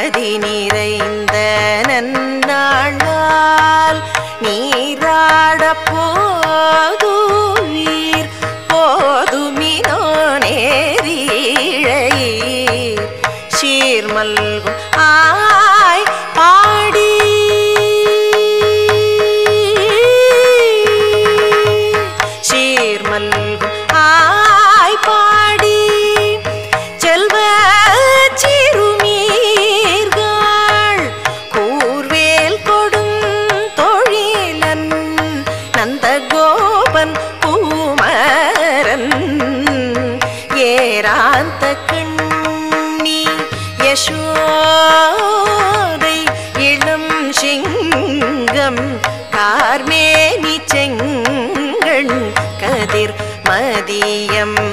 மதி நிறைந்த நன்னாளால் நீராட போதுவீர் போதுமினோ நேரிழையீர் சீர்மல்கும் ஆய் பாடி சீர்மல்கும் ஆய் பாடி செல்வ சிறுமீர்கள் கூர்வேல் கொடும் தொழிலன் நந்தகோபன் பூமரன் ஏராந்த கண்ணி யசோதை இளம் சிங்கம் கார்மேனி செங்கண் கதிர் மதியம்